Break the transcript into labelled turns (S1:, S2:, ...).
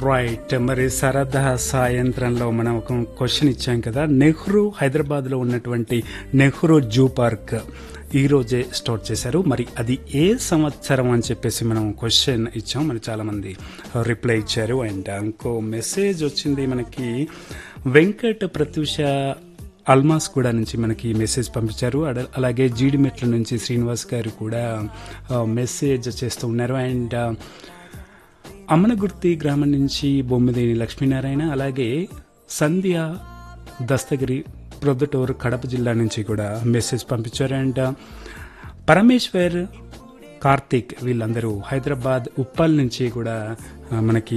S1: right మరి సరదా సాయంత్రంలో మనం ఒక క్వశ్చన్ ఇచ్చాం కదా నెహ్రూ హైదరాబాద్ లో ఉన్నటువంటి నెహ్రూ జూ పార్క్ ఈ రోజే స్టార్ట్ చేశారు మరి అది ఏ సంవత్సరం అని చెప్పేసి మనం క్వశ్చన్ ఇచ్చాం మరి చాలా మంది రిప్లై ఇచ్చారు అండ్ ఇంకో మెసేజ్ వచ్చింది మనకి వెంకట్ ప్రత్యూష అల్మాస్ కూడా నుంచి మనకి మెసేజ్ పంపించారు అడ- అలాగే జీడిమెట్ల నుంచి శ్రీనివాస్ గారు కూడా ఆ, మెసేజ్ చేస్తూ ఉన్నారు అండ్ ఆ, అమ్మనగుర్తి గ్రామం నుంచి బొమ్మిదేని లక్ష్మీనారాయణ అలాగే సంధ్య దస్తగిరి ప్రొద్దుటూరు కడప జిల్లా నుంచి కూడా మెసేజ్ పంపించారు అండ్ పరమేశ్వర్ కార్తీక్ వీళ్ళందరూ హైదరాబాద్ ఉప్పల్ నుంచి కూడా ఆ, మనకి